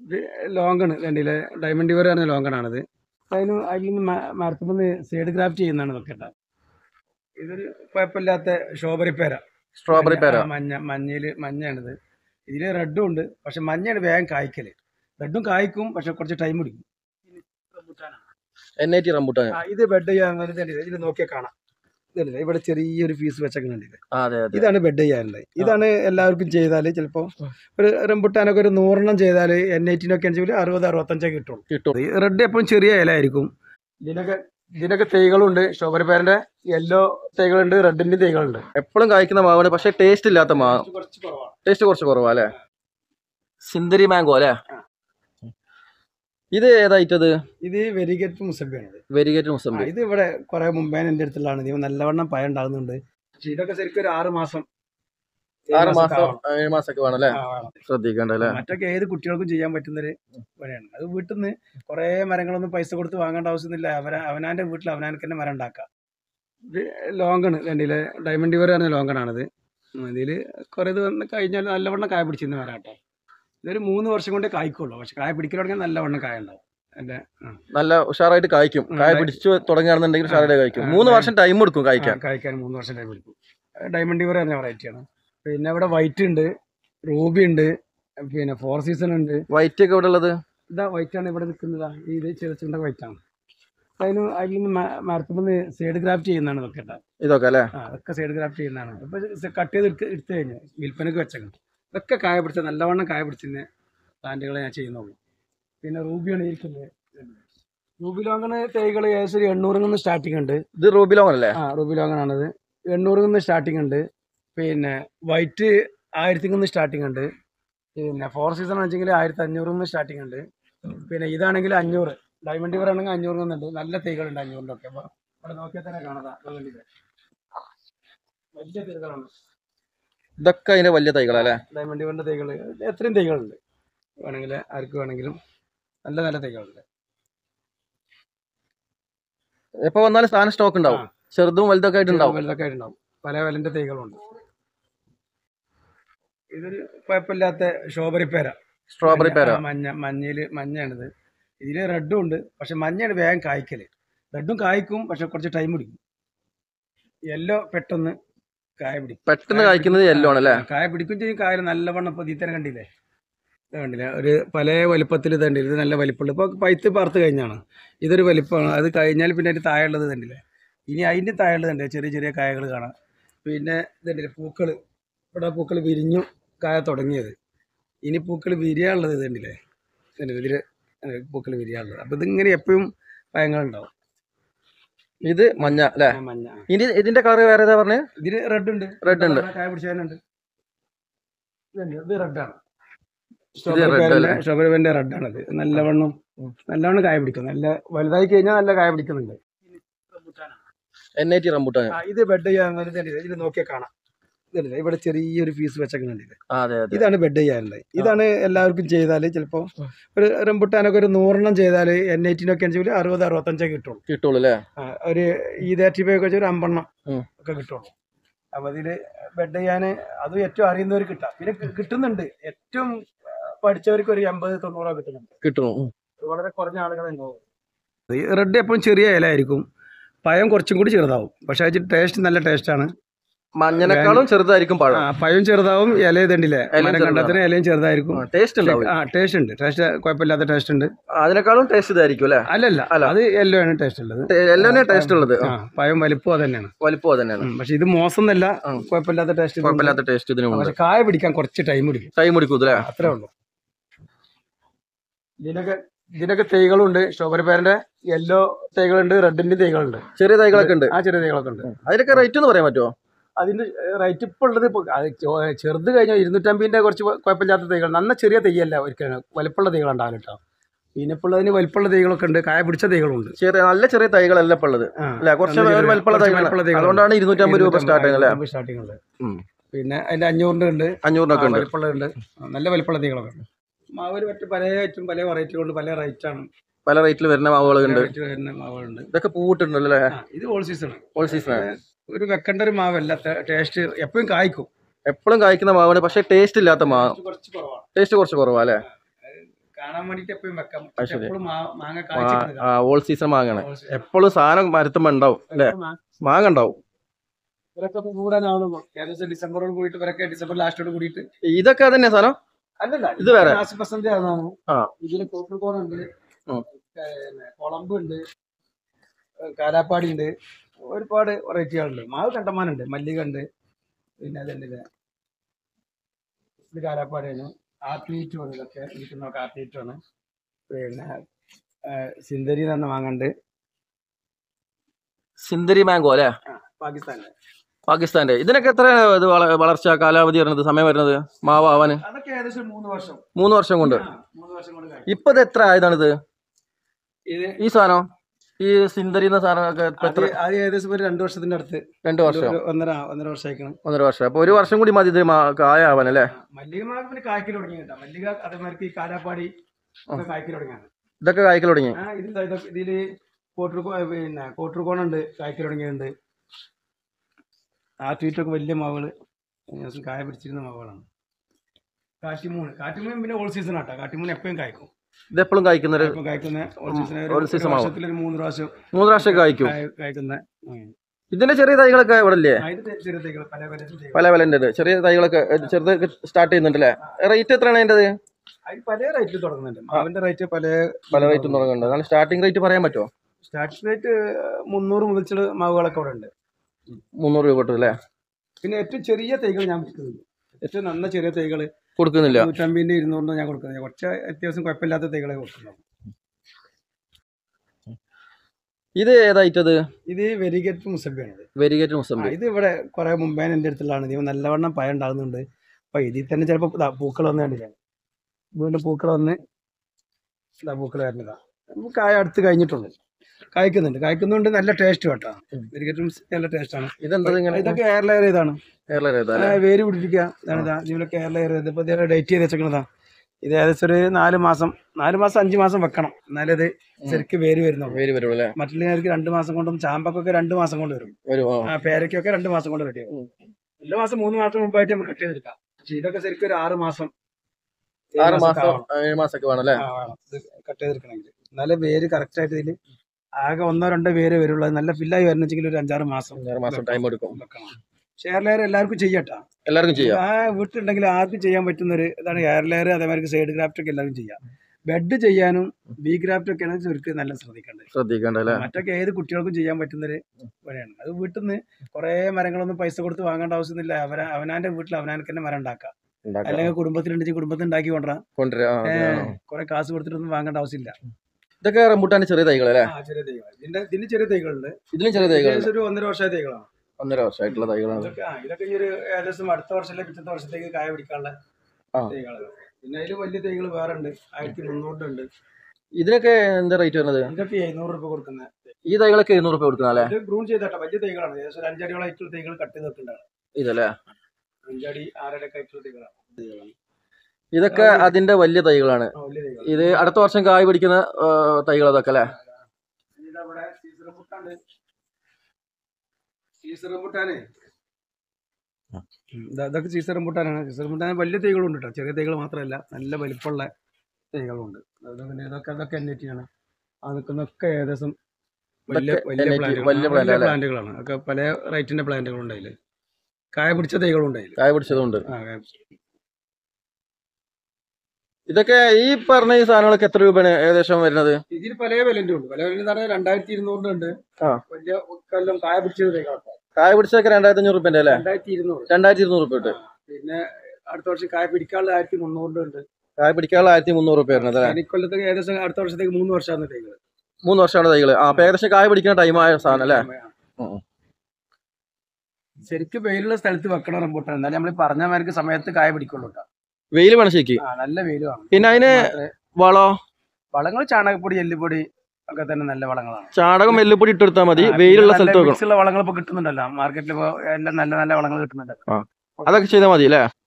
ഇത് ലോങ്ങാണ് കണ്ടില്ലേ ഡയമണ്ട് ഡിവർ പറഞ്ഞ ലോങ്ങാണത് അതിന് അതിൽ നിന്ന് മരത്തുമ്പോൾ സൈഡ് ഗ്രാഫ്റ്റ് ചെയ്യുന്നതാണ് ഇതൊക്കെ കേട്ടോ ഇതൊരു കുഴപ്പമില്ലാത്ത സ്ട്രോബെറി പേര സ്ട്രോബെറി പേര ആ, മഞ്ഞ മഞ്ഞയിൽ മഞ്ഞയാണിത് ഇതിൽ റെഡും ഉണ്ട് പക്ഷെ മഞ്ഞയാണ് വേഗം കായ്ക്കല് റെഡും കായ്ക്കും പക്ഷെ കുറച്ച് ടൈം പിടിക്കും എൻ ഐ ടി റംബുട്ടാൻ ആ, ഇത് ബെഡ് ചെയ്യാൻ ഇതിൽ നോക്കിയാൽ കാണാം ഇതല്ലേ ഇവിടെ ചെറിയൊരു പീസ് വെച്ചേക്കുന്നുണ്ട് ആ, അതെ അതെ ഇതാണ് ബെഡ് ചെയ്യാനുള്ളത് ഇതാണ് എല്ലാവർക്കും ചെയ്താൽ ചിലപ്പോൾ ഒരു റംബുട്ടാനൊക്കെ ഒരു നൂറെണ്ണം ചെയ്താൽ എൻ ഐറ്റിനൊക്കെ ആണെങ്കിൽ അറുപത് അറുപത്തഞ്ചൊക്കെ കിട്ടുള്ളൂ കിട്ടും ഈ റെഡ് എപ്പോഴും ചെറിയ ഇല ആയിരിക്കും ഇതിനൊക്കെ ഇതിനൊക്കെ തൈകളുണ്ട് സ്ട്രോബെറി പേരന്റെ യെല്ലോ തൈകളുണ്ട് റെഡിന്റെ തൈകളുണ്ട് എപ്പോഴും കായ്ക്കുന്ന മാവാണ് പക്ഷെ ടേസ്റ്റ് ഇല്ലാത്ത മാവ് കുറച്ച് കുറവാണ് ടേസ്റ്റ് കുറച്ച് കുറവാ അല്ലേ സിന്ദരി മാംഗോ അല്ലേ ഇത് ഏതായിട്ടത് ഇത് വെരിഗേറ്റ് മുസബിയാണ് വെരിഗേറ്റ് മുസംബി ഇത് ഇവിടെ കുറെ മുമ്പേ എൻ്റെ അടുത്തുള്ളതാണ് ഇത് നല്ലവണ്ണം പഴം ഉണ്ടാകുന്നുണ്ട് പക്ഷെ ഇതൊക്കെ ശരിക്കും ഒരു ആറ് മാസം ഏഴ് ആറ് മാസമൊക്കെ മാസം ആവണം. ഏഴ് മാസമൊക്കെ വേണം അല്ലേ ആ, വേണം. ശ്രദ്ധിക്കണ്ട അല്ലേ മറ്റൊക്കെ ഏത് കുട്ടികൾക്കും ചെയ്യാൻ പറ്റുന്നൊരു പണിയാണ് അത് വീട്ടിൽ നിന്ന് കുറേ മരങ്ങളൊന്നും പൈസ കൊടുത്ത് വാങ്ങേണ്ട ആവശ്യമൊന്നുമില്ല അവന അവനാന്റെ വീട്ടിൽ അവനാനക്ക് തന്നെ മരം ഉണ്ടാക്കാം ഇത് ലോങ്ങാണ് കണ്ടില്ലേ ഡയമണ്ട് ഡിവർ പറഞ്ഞ ലോങ്ങാണത് ഇതിൽ കുറേ ഇത് വന്ന് കഴിഞ്ഞാൽ നല്ലവണ്ണം കായ പിടിച്ചിരുന്ന മരം കേട്ടോ ഇതൊരു മൂന്ന് വർഷം കൊണ്ടേ കായ്ക്കുള്ളൂ പക്ഷെ കായ പിടിക്കൽ തുടങ്ങിയാൽ നല്ലവണ്ണം കായ ഉണ്ടാവും എൻ്റെ നല്ല ഉഷാറായിട്ട് കായ്ക്കും ഉം, കായ കായ്- പിടിച്ചു തുടങ്ങുകയാണെന്നുണ്ടെങ്കിൽ ഉഷാറായിട്ട് കായ്ക്കും ആ, മൂന്ന് കായ്- വർഷം ടൈം എടുക്കും കായ്ക്കാൻ കായ്ക്കാൻ മൂന്ന് വർഷം ടൈം പിടിക്കും ഡയമണ്ട് ഡിവർ പറഞ്ഞ വെറൈറ്റിയാണ് പിന്നെ ഇവിടെ വൈറ്റ് ഉണ്ട് റൂബി ഉണ്ട് പിന്നെ ഫോർ സീസൺ ഉണ്ട് വൈറ്റ് ഒക്കെ ഇവിടെ ഉള്ളത് ഇതാ വൈറ്റാണ് ഇവിടെ നിൽക്കുന്നത് ഇത് ചെറുച്ചിൻ്റെ വൈറ്റാണ് അതിന് അതിൽ നിന്ന് മരത്തുമ്പോൾ സൈഡ് ഗ്രാഫ്റ്റ് ചെയ്യുന്നതാണ് ഇതൊക്കെ കേട്ടോ ഇതൊക്കെ അല്ലേ ആ അതൊക്കെ സൈഡ് ഗ്രാഫ്റ്റ് ചെയ്യുന്നതാണ് ഇപ്പോൾ കട്ട് ചെയ്ത് എടുത്ത് എടുത്തു കഴിഞ്ഞു വിൽപ്പനക്ക് വെച്ചേക്കണം ഇതൊക്കെ കായ പിടിച്ച നല്ലവണ്ണം കായ പിടിച്ചിരുന്ന പ്ലാന്റുകളെ ഞാൻ ചെയ്യുന്നുള്ളൂ പിന്നെ റൂബിയാണ് ഇരിക്കുന്നത് റൂബി ലോങ്ങണ് തൈകൾ ഏകദേശം ഒരു എണ്ണൂറിൽ നിന്ന് സ്റ്റാർട്ടിംഗ് ഉണ്ട് ഇത് റൂബി ലോങ് അല്ലേ ആ റൂബി ലോങ്ങനാണത് എണ്ണൂറിൽ നിന്ന് സ്റ്റാർട്ടിംഗ് ഉണ്ട് പിന്നെ വൈറ്റ് ആയിരത്തിൽ നിന്ന് സ്റ്റാർട്ടിംഗ് ഉണ്ട് പിന്നെ ഫോർ സീസൺ വെച്ചെങ്കിൽ ആയിരത്തി അഞ്ഞൂറിൽ നിന്ന് സ്റ്റാർട്ടിംഗ് ഉണ്ട് പിന്നെ ഇതാണെങ്കിൽ അഞ്ഞൂറ് ഡയമണ്ട് ഇവർ ആണെങ്കിൽ അഞ്ഞൂറിൽ നിന്നുണ്ട് നല്ല തൈകളുണ്ട് അഞ്ഞൂറിൻ്റെ ഒക്കെ അപ്പോൾ ഇവിടെ നോക്കിയാൽ തന്നെ കാണാം കണ്ടില്ലേ വലിയ തൈകളാണ് ഇതൊക്കെ അതിന്റെ വലിയ തൈകളല്ലേ ഡയമണ്ട് ഇവറിൻ്റെ തൈകൾ എത്രയും തൈകളുണ്ട് വേണമെങ്കിൽ ആർക്ക് വേണമെങ്കിലും നല്ല നല്ല തൈകളുണ്ട് എപ്പോ വന്നാലും സാധനം സ്റ്റോക്ക് ഉണ്ടാവും ആ. ചെറുതും വലുതൊക്കെ ആയിട്ട് ഉണ്ടാവും വലുതൊക്കെ ആയിട്ടുണ്ടാവും പല വിലൻ്റെ തൈകളുണ്ട് ഇതൊരു കുഴപ്പമില്ലാത്ത സ്ട്രോബെറി പേര സ്ട്രോബെറി പേര ആ, മഞ്ഞ മഞ്ഞയില് മഞ്ഞയാണിത് ഇതിൽ റെഡും ഉണ്ട് പക്ഷെ മഞ്ഞയാണ് വേഗം കായ്ക്കല് റെഡും കായ്ക്കും പക്ഷെ കുറച്ച് ടൈം പിടിക്കും യെല്ലോ പെട്ടെന്ന് കായ പിടിക്കും പെട്ടെന്ന് കായ്ക്കുന്നത് യെല്ലോ ആണ് അല്ലേ ആ, കായ പിടിക്കും ചെയ്യും കായ നല്ലവണ്ണം ഇപ്പോൾ തീത്തരം കണ്ടില്ലേ ഇത് കണ്ടില്ലേ ഒരു പല വലിപ്പത്തിൽ ഇത് കണ്ടില്ലേ ഇത് നല്ല വലിപ്പമുള്ള ഇപ്പോൾ പൈത്ത് പാർത്ത് കഴിഞ്ഞാണ് ഇതൊരു വലിപ്പമാണ് അത് കഴിഞ്ഞാൽ പിന്നെ അതിൻ്റെ താഴെയുള്ളത് കണ്ടില്ലേ ഇനി അതിൻ്റെ താഴെയുള്ളത് കണ്ടില്ലേ ചെറിയ ചെറിയ കായകൾ കാണാം പിന്നെ ഇതുണ്ടല്ലേ പൂക്കൾ ഇവിടെ പൂക്കൾ വിരിഞ്ഞു കായ തുടങ്ങിയത് ഇനി പൂക്കൾ വിരിയാനുള്ളത് ഇത് കണ്ടില്ലേ കണ്ടില്ലേ ഇതിൽ പൂക്കൾ വിരിയാനുള്ളത് അപ്പോൾ ഇതിങ്ങനെ എപ്പോഴും പഴങ്ങളുണ്ടാവും ഇത് മഞ്ഞ അല്ലേ ആ, മഞ്ഞ ഇനി ഇതിന്റെ കളർ വേറെ ഏതാ പറഞ്ഞത് ഇതിന് റെഡ് ഉണ്ട് റെഡ് ഉണ്ട് കായ പിടിച്ചതിനുണ്ട് ഇതുണ്ട്, ഇത് റെഡാണ് red അല്ലേ? സ്ട്രോബെറി പേരിന്റെ റെഡാണത് നല്ലവണ്ണം നല്ലവണ്ണം കായ പിടിക്കും നല്ല വലുതായി കഴിഞ്ഞാൽ നല്ല കായ പിടിക്കുന്നുണ്ട് എൻ ഐ ടി റംബുട്ടാൻ ആ, ഇത് ബെഡ് ചെയ്യാൻ ഇതിൽ നോക്കിയാൽ കാണാം ഇതല്ലേ ഇവിടെ ചെറിയൊരു പീസ് വെച്ചേക്കുന്നുണ്ട് ആ, അതെ അതെ ഇതാണ് ബെഡ് ചെയ്യാനുള്ളത് ഇതാണ് എല്ലാവർക്കും ചെയ്താൽ ചിലപ്പോൾ ഒരു റംബുട്ടാനൊക്കെ ഒരു നൂറെണ്ണം ചെയ്താൽ എൻ ഐറ്റിനൊക്കെ ആണെങ്കിൽ അറുപത് അറുപത്തഞ്ചൊക്കെ കിട്ടുള്ളൂ കിട്ടുള്ളൂ അല്ലേ ആ, ഒരു ഈതാറ്റിപ്പൊക്കെ വെച്ചാൽ ഒരു അമ്പെണ്ണം ഉം. ഒക്കെ കിട്ടുള്ളൂ അപ്പൊ അതില് ബെഡ് ചെയ്യാൻ അതും ഏറ്റവും അറിയുന്നവർക്ക് കിട്ടാം പിന്നെ കി- കിട്ടുന്നുണ്ട് ഏറ്റവും ആ, പഠിച്ചവർക്ക് ഒരു എൺപത് തൊണ്ണൂറോ കിട്ടുന്നുണ്ട് കിട്ടണു ഉം. ഇത് വളരെ കുറഞ്ഞ ആളുകളെ ഉണ്ടാവും റെഡ് എപ്പോഴും ചെറിയ ഇല ആയിരിക്കും പഴം കുറച്ചും കൂടി ചെറുതാവും പക്ഷെ അതിന് ടേസ്റ്റ് നല്ല ടേസ്റ്റാണ് മഞ്ഞനേക്കാളും ചെറുതായിരിക്കും ആ പഴം പഴം ചെറുതാവും ഇല ഇതുണ്ടില്ലേ ഇലയും മരം ചെറുതാവും. കണ്ടത്തിന് ഇലയും ചെറുതായിരിക്കും ടേസ്റ്റ് ഉണ്ടാവും ആ ടേസ്റ്റ് ഉണ്ട് ടേസ്റ്റ് കുഴപ്പമില്ലാത്ത ടേസ്റ്റ് ഉണ്ട് അതിനേക്കാളും ടേസ്റ്റ് ഇതായിരിക്കും അല്ലേ അല്ലല്ല അല്ല. അത് യെല്ലോ ആണ് ടേസ്റ്റ് ഉള്ളത് എല്ലാം ടേസ്റ്റ് ഉള്ളത് ആ പഴം വലിപ്പം അത് തന്നെയാണ് വലിപ്പം തന്നെയാണ് ഉം, പക്ഷെ ഇത് മോശം എന്നല്ല ആ. കുഴപ്പമില്ലാത്ത ടേസ്റ്റ് കുഴപ്പമില്ലാത്ത ടേസ്റ്റ് ഇതിനുണ്ട് പക്ഷെ കായ പിടിക്കാൻ കുറച്ച് ടൈം പിടിക്കും ടൈം എടുക്കും അല്ലേ അത്രേ ഉള്ളൂ ഇതിനൊക്കെ ഇതിനൊക്കെ തൈകളുണ്ട് സ്ട്രോബെറി പേരന്റെ യെല്ലോ തൈകളുണ്ട് റെഡിന്റെ തൈകളുണ്ട് ചെറിയ തൈകളൊക്കെ ഉണ്ട് ആ ചെറിയ തൈകളൊക്കെ ഉണ്ട് അതിനൊക്കെ റേറ്റ് ഒന്ന് പറയാൻ പറ്റുമോ അതിന്റെ റേറ്റ് ഇപ്പോൾ ഉള്ളത് ഇപ്പൊ അത് ചോ- ചെറുത് കഴിഞ്ഞാൽ ഇരുന്നൂറ്റമ്പതിന്റെ കുറച്ച് കുഴപ്പമില്ലാത്ത തൈകൾ നന്ന ചെറിയ തൈയല്ല ഒരിക്കലും വലിപ്പമുള്ള തൈകൾ ഉണ്ടാവില്ല കേട്ടോ പിന്നെ ഇപ്പോൾ ഉള്ളതിന് വലിപ്പമുള്ള തൈകളൊക്കെ ഉണ്ട് കായ പിടിച്ച തൈകളുണ്ട് ചെറിയ നല്ല ചെറിയ തൈകളല്ല ഇപ്പൊ ഉള്ളത് ആ. അല്ലെ കുറച്ച് നല്ല ഒരു ചെറിയ- വലിപ്പമുള്ള കുറച്ച് തൈകളാണ് വലിപ്പമുള്ള തൈകളുണ്ട്. അതുകൊണ്ടാണ് ഇരുന്നൂറ്റമ്പത് രൂപ സ്റ്റാർട്ട് ചെയ്യുന്നത് അല്ലേ സ്റ്റാർട്ടിംഗ് ഉണ്ട് ഉം. പിന്നെ അതിന്റെ അഞ്ഞൂറിന്റെ ഉണ്ട് അഞ്ഞൂറിനൊക്കെ ഉണ്ട് വലിപ്പമുള്ളതുണ്ട് ആ, നല്ല വലിപ്പമുള്ള തൈകളൊക്കെ ഉണ്ട് മാവര് മറ്റു പല ഐറ്റം പല വെറൈറ്റി കൊണ്ട് പല റേറ്റ് ആണ് പല റേറ്റിൽ വരുന്ന മാവുകളുണ്ട് റേറ്റ് വരുന്ന മാവുകളുണ്ട് ഇതൊക്കെ പൂവിട്ടുണ്ടല്ലോ അല്ലേ ആ, ഇത് ഓൾ സീസൺ ഓൾ സീസൺ ഒരു വെക്കേണ്ട ഒരു മാവല്ല ടേസ്റ്റ് എപ്പോഴും കായ്ക്കും എപ്പോഴും കായ്ക്കുന്ന മാവാണ് പക്ഷെ ടേസ്റ്റ് ഇല്ലാത്ത മാവ് കുറച്ച് കുറവാണ് ടേസ്റ്റ് കുറച്ച് കുറവാ അല്ലേ കാണാൻ വേണ്ടിട്ട് എപ്പോഴും വെക്കാം അത് ശരി. എപ്പോഴും മാങ്ങ കാഴ്ച ഓൾ സീസൺ മാങ്ങാണ് എപ്പോഴും സാധനം മരത്തുമ്പോ ഉണ്ടാവും അല്ലേ മാങ്ങ ഉണ്ടാവും ഇവരൊക്കെ ഇപ്പൊ കൂടാനാവുന്നു ഏകദേശം ഡിസംബറോട് കൂടിയിട്ട് ഇവരൊക്കെ ഡിസംബർ ലാസ്റ്റോട് കൂടിയിട്ട് ഇതൊക്കെ തന്നെ സാധനം അല്ലല്ല ഇത് വേറെ? നാസിപ്പസന്തി ആണ് ആ. ഇതില് കോപ്പിൾക്കോൺ ഉണ്ട് ഉം. പിന്നെ കൊളമ്പ് ഉണ്ട് കാരാപ്പാടി ഉണ്ട് ഒരുപാട് വെറൈറ്റികളുണ്ട് മാവ് കണ്ടമാനുണ്ട് മല്ലിക ഉണ്ട് പിന്നെ അതുണ്ട് ഇത് ഇത് കാരാപ്പാടിയാണ് ആർട്ടിറ്റുമാണ് ഇതൊക്കെ ഇരിക്കുന്ന ആർട്ടിറ്റുമാണ് പിന്നെ ആ, സിന്ദരി എന്ന് പറഞ്ഞ മാങ്ങണ്ട് സിന്ദരി മാംഗോ അല്ലേ പാകിസ്ഥാനിലെ പാകിസ്ഥാന്റെ ഇതിനൊക്കെ എത്ര ഇത് വള- വളർച്ച കാലാവധി വരുന്നത് സമയം വരുന്നത് മാവ് ആവാന് അതൊക്കെ ഏകദേശം മൂന്ന് വർഷം മൂന്ന് വർഷം കൊണ്ട് ആ, മൂന്ന് വർഷം കൊണ്ട് കഴിയും. ഇപ്പൊ ഇത് എത്ര ആയതാണിത് ഇത് ഈ സാധനം ഈ സിന്ദരി എന്ന സാധനമൊക്കെ ഇപ്പൊ അത് എത്ര അത് ഏകദേശം ഒരു രണ്ട് വർഷത്തിന്റെ അടുത്ത് രണ്ട് വർഷം ഒരു ഒന്നര ഒന്നര വർഷമായിക്കണം ഒന്നര വർഷം അപ്പൊ ഒരു വർഷം കൂടി മതി ഇത് മാ- കായാവാൻ അല്ലേ മല്ലിക മാവ് പിന്നെ കായ്ക്കൽ തുടങ്ങി കേട്ടോ മല്ലിക അതേമാതിരി ഈ കാലാപ്പാടി ഒക്കെ കായ്ക്കൽ തുടങ്ങിയാണ് ഇതൊക്കെ കായ്ക്കൽ തുടങ്ങി ആ ഇതിൽ ദാ ഇതൊക്കെ ഇതില് കോട്ടൂർ പിന്നെ കോട്ടൂർക്കോണുണ്ട് കായ്ക്കൽ തുടങ്ങിയിട്ടുണ്ട് ആ ട്വീറ്റൊക്കെ വലിയ മാവുകൾ ഏകദേശം കായ പിടിച്ചിരുന്ന മാവുകളാണ് കാറ്റിമൂൺ കാറ്റിമൂൺ പിന്നെ ഓൾ സീസൺ ആട്ടോ കാറ്റിമൂൺ എപ്പോഴും കായ്ക്കും ഇത് എപ്പോഴും കായ്ക്കുന്ന ഇപ്പം കായ്ക്കുന്ന ഓൾ സീസൺ all season മാവ്. വർഷത്തിലൊരു മൂന്ന് പ്രാവശ്യം മൂന്ന് പ്രാവശ്യം കായ്ക്കും കായ- കായ്ക്കുന്ന ഉം. ഇതിന്റെ ചെറിയ തൈകളൊക്കെ ഇവിടെ ഇല്ലേ ആ, ഇത് ചെറിയ തൈകൾ പല പല തൈകൾ പല പല ഉണ്ട് ചെറിയ തൈകളൊക്കെ ഏ, ചെറുത് സ്റ്റാർട്ട് ചെയ്യുന്നുണ്ടല്ലേ റേറ്റ് എത്രയാണ് അതിന്റെ അതിൽ പല റേറ്റിൽ തുടങ്ങുന്നുണ്ട് മാവിന്റെ റേറ്റ് പല പല റേറ്റും തുടങ്ങുന്നുണ്ട് എന്നാൽ സ്റ്റാർട്ടിംഗ് റേറ്റ് പറയാൻ പറ്റുമോ സ്റ്റാർട്ടിംഗ് റേറ്റ് മുന്നൂറ് മുതൽ ചില മാവുകളൊക്കെ അവിടെ ഉണ്ട് മുന്നൂറ് രൂപ കിട്ടും അല്ലേ പിന്നെ ഏറ്റവും ചെറിയ തൈകൾ ഞാൻ വിൽക്കുന്നുണ്ട് ഏറ്റവും നന്ന ചെറിയ തൈകൾ കൊടുക്കുന്നില്ല നൂറ്റമ്പതിന്റെ ഇരുന്നൂറിന് ഞാൻ കൊടുക്കുന്നത് കുറച്ച് അത്യാവശ്യം കുഴപ്പമില്ലാത്ത തൈകളെ കൊടുക്കുന്നത് ഇത് ഏതായിട്ടത് ഇത് വെരിഗേറ്റ് മുസബിയാണ് വെരിഗേറ്റ് മുസംബി ഇത് ഇവിടെ കുറെ മുമ്പേ എൻ്റെ അടുത്തുള്ളതാണ് ഇത് നല്ലവണ്ണം പഴം ഉണ്ടാകുന്നുണ്ട് അപ്പൊ ഇതിൽ തന്നെ ചിലപ്പോൾ ഇതാ പൂക്കൾ വന്ന് കണ്ടില്ല വീണ്ടും പൂക്കൾ വന്ന് ഇതാ പൂക്കൾ വരുന്നതാ നമുക്ക് കായ അടുത്ത് കഴിഞ്ഞിട്ടുണ്ട് കായ്ക്കുന്നുണ്ട് കായ്ക്കുന്നുണ്ട് നല്ല ടേസ്റ്റ് കേട്ടോ വെരിഗേറ്റ് നല്ല ടേസ്റ്റാണ് ഇതെന്താ ഇങ്ങനെ ഇതൊക്കെ എയർ ലെയർ ചെയ്താണ് കേരള ഏതാ ആ, വേര് പിടിപ്പിക്കുക ഇതാണ് ഇതാ ഇതിലൊക്കെ എയർ ലെയർ ചെയ്ത് ഇപ്പോൾ ഇതിനെ ഡേറ്റ് ചെയ്ത് വെച്ചേക്കുന്നതാ ഇത് ഏകദേശം ഒരു നാല് മാസം നാല് മാസം അഞ്ച് മാസം വെക്കണം എന്നാലേ ഇത് ശരിക്കും വേര് വരുന്നുള്ളൂ പേര് വരുള്ളൂ അല്ലേ മറ്റുള്ളവർക്ക് രണ്ട് മാസം കൊണ്ടും ചാമ്പക്കൊക്കെ രണ്ട് മാസം കൊണ്ട് വരും വരും ആ. ആ പേരയ്ക്കൊക്കെ രണ്ട് മാസം കൊണ്ട് റെഡി ആവും രണ്ട് മാസം മൂന്ന് മാസം മുമ്പായിട്ട് നമുക്ക് കട്ട് ചെയ്തെടുക്കാം പക്ഷെ ഇതൊക്കെ ശരിക്കും ഒരു ആറ് മാസം ഏഴ് ആറ് മാസമൊക്കെ മാസം ആവണം. ഏഴ് മാസമൊക്കെ വേണം അല്ലേ ആ, വേണം. ഇത് കട്ട് ചെയ്തെടുക്കണമെങ്കിൽ എന്നാലേ വേര് കറക്റ്റ് ആയിട്ട് ഇതിൽ ആകെ ഒന്നോ രണ്ടോ പേര് വരുള്ളൂ അത് നല്ല ഫില്ലായി വരണമെങ്കിൽ ഒരു അഞ്ചാറ് മാസം ആറ് മാസം ടൈം എടുക്കും വെക്കണം ഷെയർ ലെയർ എല്ലാവർക്കും ചെയ്യട്ടാ എല്ലാവർക്കും ചെയ്യാം ആ വീട്ടിലുണ്ടെങ്കിൽ ആർക്കും ചെയ്യാൻ പറ്റുന്ന ഒരു ഇതാണ് എയർ ലെയർ അതേമാതിരി സൈഡ് ഗ്രാഫ്റ്റ് ഒക്കെ എല്ലാവർക്കും ചെയ്യാം ബെഡ് ചെയ്യാനും ബി ഗ്രാഫ്റ്റ് ഒക്കെയാണ് ചുരുക്ക് നല്ല ശ്രദ്ധിക്കേണ്ടത് ശ്രദ്ധിക്കണ്ട അല്ലേ മറ്റൊക്കെ ഏത് കുട്ടികൾക്കും ചെയ്യാൻ പറ്റുന്ന ഒരു പണിയാണ് അത് വീട്ടിൽ നിന്ന് കുറേ മരങ്ങളൊന്നും പൈസ കൊടുത്ത് വാങ്ങേണ്ട ആവശ്യമൊന്നുമില്ല അവന അവനാന്റെ വീട്ടിൽ അവനാനക്ക് തന്നെ മരം ഉണ്ടാക്കാം ഉണ്ടാക്കാം. അല്ലെങ്കിൽ കുടുംബത്തിലുണ്ടെങ്കിൽ കുടുംബത്തിൽ ഉണ്ടാക്കി കൊണ്ടുവരാം കൊണ്ടുവരാം ആ, ഏ, അതെ, ആ. കുറെ കാശ് കൊടുത്തിട്ടൊന്നും വാങ്ങേണ്ട ആവശ്യമില്ല ഇതൊക്കെ റംബൂട്ടാന്റെ ചെറിയ തൈകൾ അല്ലേ ആ ചെറിയ തൈകൾ ഇതിന്റെ ഇതിന് ചെറിയ തൈകളുണ്ട് ഇതിലും ചെറിയ തൈകൾ ഏകദേശം ഒരു ഒന്നര വർഷമായ തൈകളാണ് ഒന്നര വർഷമായിട്ടുള്ള തൈകളാണ് ഇതൊക്കെ ആ ഇതൊക്കെ ഈ ഒരു ഏകദേശം അടുത്ത വർഷത്തിലെ പിറ്റത്തെ വർഷത്തേക്ക് കായ പിടിക്കാനുള്ള ആ. തൈകളാണ് പിന്നെ അതിൽ വലിയ തൈകൾ വേറെ ഉണ്ട് ആയിരത്തി മുന്നൂറുണ്ട് ഇതിനൊക്കെ എന്താ റേറ്റ് വരുന്നത് ഇതൊക്കെ എഴുന്നൂറ് രൂപ കൊടുക്കുന്ന ഈ തൈകളൊക്കെ എഴുന്നൂറ് രൂപ കൊടുക്കണം അല്ലേ ഇത് ഗ്രൂൺ ചെയ്തോട്ടെ വലിയ തൈകളാണ് ഏകദേശം ഒരു അഞ്ചടിയോളം ആയിട്ടുള്ള തൈകൾ കട്ട് ചെയ്ത് വെക്കുന്നുണ്ടാണ് ഇതല്ലേ അഞ്ചടി ആറരയൊക്കെ ആയിട്ടുള്ള തൈകളാണ് തൈകളാണ് ഇതൊക്കെ അതിന്റെ വലിയ തൈകളാണ് ആ, വലിയ തൈകൾ ഇത് അടുത്ത വർഷം കായ് പിടിക്കുന്ന ആ, തൈകൾ അതൊക്കെ അല്ലേ ഇതവിടെ സീസർ റംബുട്ടാണ്ട് സീസർ റംബുട്ടാന് ഇതാ- ഇതൊക്കെ സീസർ റംബുട്ടാനാണ് സീസർ റംബുട്ടാൻ വലിയ തൈകളുണ്ട് കേട്ടോ ചെറിയ തൈകൾ മാത്രമല്ല നല്ല വലിപ്പമുള്ള തൈകളുണ്ട് അത് പിന്നെ ഇതൊക്കെ അതൊക്കെ എൻ ആണ് ആ നിൽക്കുന്നൊക്കെ ഏകദേശം വലിയ ഇതൊക്കെ വലിയ NAT, പ്ലാന്റുകൾ വലിയ plant അല്ലേ? പ്ലാന്റുകളാണ് ഒക്കെ പല റേറ്റിന്റെ പ്ലാന്റുകളുണ്ട് അതിൽ കായ പിടിച്ച തൈകളുണ്ട് അതിൽ കായ് പിടിച്ചതുണ്ട് ആ കായ പിടിച്ച ഇതൊക്കെ ഈ പറഞ്ഞ ഈ സാധനങ്ങളൊക്കെ എത്ര രൂപയാണ് ഏകദേശം വരുന്നത് ഇതിൽ പല വിലന്റെ ഉണ്ട് പല വില പറഞ്ഞാൽ രണ്ടായിരത്തി ഇരുന്നൂറിന്റെ ഉണ്ട് ആ. വലിയ കൊല്ലം കായ പിടിച്ചത് തൈകളൊക്കെ കായ് പിടിച്ചതൊക്കെ രണ്ടായിരത്തി അഞ്ഞൂറ് റുപ്യന്റെ അല്ലേ രണ്ടായിരത്തി ഇരുന്നൂറ് രണ്ടായിരത്തി ഇരുന്നൂറ് റുപ്യ കിട്ടും പിന്നെ അടുത്ത വർഷം കായ പിടിക്കാനുള്ള ആയിരത്തി മുന്നൂറിന്റെ ഉണ്ട് കായ് പിടിക്കാനുള്ള ആയിരത്തി മുന്നൂറ് റുപ്യ വരുന്നത് അല്ലേ കൊല്ലത്തേക്ക് ഏകദേശം അടുത്ത വർഷത്തേക്ക് മൂന്ന് വർഷമാണ് തൈകൾ മൂന്ന് വർഷമാണ് തൈകള് ആ അപ്പൊ ഏകദേശം കായ് പിടിക്കുന്ന ടൈമായ സാധനം അല്ലേ ഉം. ശരിക്കും വെയിലുള്ള സ്ഥലത്ത് വെക്കണം റംബൂട്ടാൻ എന്നാലും നമ്മൾ പറഞ്ഞ മാർക്ക് സമയത്ത് കായ പിടിക്കുള്ളൂ കേട്ടോ വെയിൽ വേണം ശരിക്ക് ആ നല്ല വെയിൽ വേണം പിന്നെ അതിന് മാത്രമേ- വളോ വളങ്ങൾ ചാണകപ്പൊടി എല്ലുപൊടി ഒക്കെ തന്നെ നല്ല വളങ്ങളാണ് ചാണകം എല്ലുപൊടി ഇട്ടെടുത്താൽ മതി ആ, വെയിലുള്ള പിന്നെ സ്ഥലത്ത് നല്ല വെക്കണം mix ഉള്ള വളങ്ങൾ ഇപ്പൊ കിട്ടുന്നുണ്ടല്ലോ മാർക്കറ്റിൽ ഇപ്പൊ എല്ലാം നല്ല നല്ല വളങ്ങൾ കിട്ടുന്നുണ്ട് അതൊക്കെ ചെയ്താൽ മതി അല്ലേ